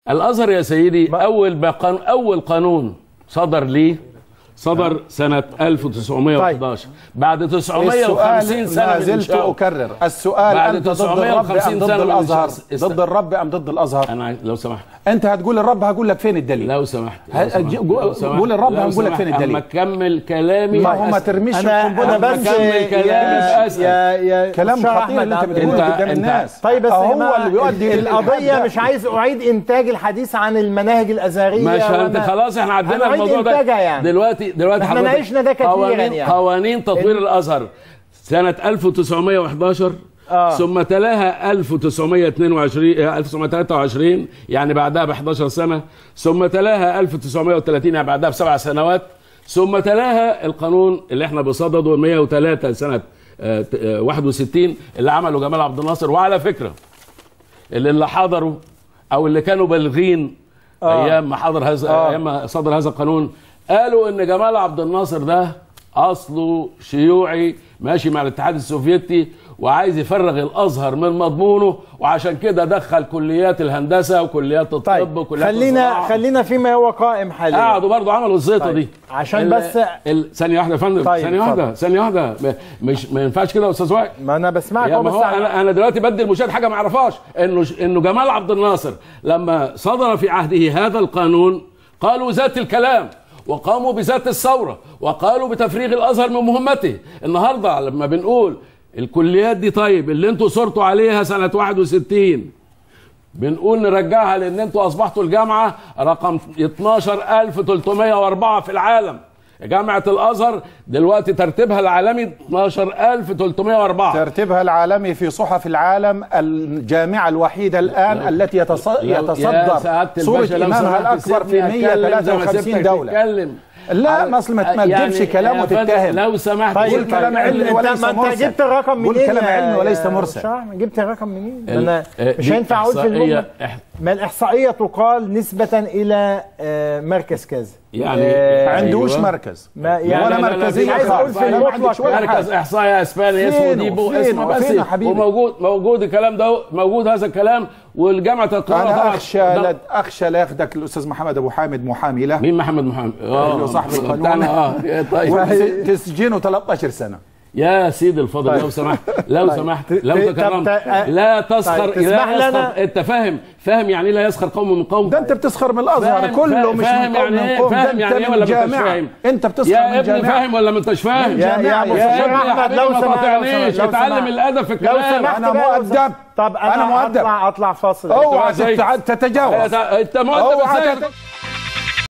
الازهر يا سيدي اول بقان اول قانون صدر ليه صدر سنة 1911 بعد 950 سنة ما من زلت إنشائه. اكرر السؤال بعد انت ضد الرب 950 ام ضد سنة من الازهر إنشاء- است- ضد الرب ام ضد الازهر أنا عايز- لو سمحت انت هتقول الرب هقول لك فين الدليل لو سمحت ه- لو سمحت. ج- لو سمحت. قول الرب لو هنقول لك سمحت. فين الدليل. اما اكمل كلامي ما هو ما ترميش انا القنبله انا أما بس أكمل كلامي يا بأسأل. يا يا كلام أستاذ خطير أحمد اللي انت عبد بتقوله الوهاب. أنت- قدام أنت- الناس طيب بس يا هو جماعة اللي بيؤدي القضية للحد. مش عايز أعيد إنتاج الحديث عن المناهج الأزهرية مش انت وأنا- خلاص احنا عدينا هنعيد الموضوع ده إنتاجها يعني. دلوقتي دلوقتي احنا حضرتك ناقشنا ده كتيراً قوانين يعني. قوانين تطوير الازهر سنة 1911 آه. ثم تلاها 1922 آه، 1923 يعني بعدها ب 11 سنة ثم تلاها 1930 يعني بعدها بسبع سنوات ثم تلاها القانون اللي احنا بصدده 103 سنة آه، ت- آه، 61 اللي عمله جمال عبد الناصر وعلى فكرة اللي, اللي حضروا او اللي كانوا بالغين آه. ايام ما حضر هذا آه. ايام ما صدر هذا القانون قالوا ان جمال عبد الناصر ده اصله شيوعي ماشي مع الاتحاد السوفيتي وعايز يفرغ الازهر من مضمونه وعشان كده دخل كليات الهندسه وكليات الطب طيب وكليات خلينا الزراعة. خلينا فيما هو قائم حاليا قعدوا برضه عملوا الزيطه طيب. دي عشان ال- بس- ال- ثانيه واحده يا فندم طيب، ثانيه اتفضل. واحده ثانيه واحده م- مش ما ينفعش كده يا استاذ وائل ما أنا بسمعك يا أهو ما بس هو انا انا دلوقتي بدي المشاهد حاجه ما يعرفهاش انه انه جمال عبد الناصر لما صدر في عهده هذا القانون قالوا ذات الكلام وقاموا بذات الثوره وقالوا بتفريغ الازهر من مهمته النهارده لما بنقول الكليات دي طيب اللي انتوا صرتوا عليها سنه 61 بنقول نرجعها لان انتوا اصبحتوا الجامعه رقم 12304 في العالم جامعه الازهر دلوقتي ترتيبها العالمي 12304 ترتيبها العالمي في صحف العالم الجامعة الوحيدة الآن لو- التي يتص... لو- يا يتصدر سعادة صورة الباشا لو إمامها سمحت الأكبر في سيبني أتكلم زي ما 153 سيبتك دولة تتكلم. لا على- ما اصل ما ما يعني تجيبش كلام يا فندم، وتتهم لو سمحت طيب قول كلام علمي أنت- وليس ما انت مرسل. جبت الرقم منين قول كلام يا- علمي وليس يا مرسل. شرح؟ جبت الرقم منين ال- انا آه، مش دي هينفع اقول في إحصائية- الجمله إح- ما الاحصائيه تقال نسبه الى آه، مركز كذا يعني آه، عندوش أيوة. مركز ما يعني ولا لا، لا، لا، مركزية في عايز اقول في خالص. أنا ما المطلق عنديش ولا مركز حاجة. احصائي اسباني اسمه فينه؟ ديبو فينه؟ اسمه بس فين يا حبيبي؟ وموجود موجود الكلام ده موجود هذا الكلام والجامعه القاهره أنا طبعا أخشى ده- لا أخشى لا ياخدك الأستاذ محمد أبو حامد محامي له مين محمد محمد اللي هو صاحب القانون. بتاعنا، اه يا طيب وتسجينه 13 سنة يا سيدي الفاضل طيب. لو سمحت لو طيب. سمحت ت- لو ت- تكرمت طب- ت- لا تسخر طيب، تسمح لا لي يسخر أنا؟ انت فاهم فاهم يعني ايه لا يسخر قوم من قوم ده أنت بتسخر من الأزهر فاهم- كله مش فاهم من قوم يعني من ايه قوم ده فاهم أنت يعني ايه من ولا ما انتش جامعة فاهم أنت بتسخر يا من ابني جامعة فاهم ولا ما انتش فاهم من يا يا جامعة. ابو يا الشيخ ابني يا احمد حبيبي لو ما سمحت تقاطعنيش لو اتعلم سمحت. الادب في لو الكلام سمحت أنا بقى، لو مؤدب. سمحت. طب انا أنا مؤدب. اطلع اطلع فاصل اوعى زي- تتع- تتجاوز انت مؤدب اوعى ازاي تت-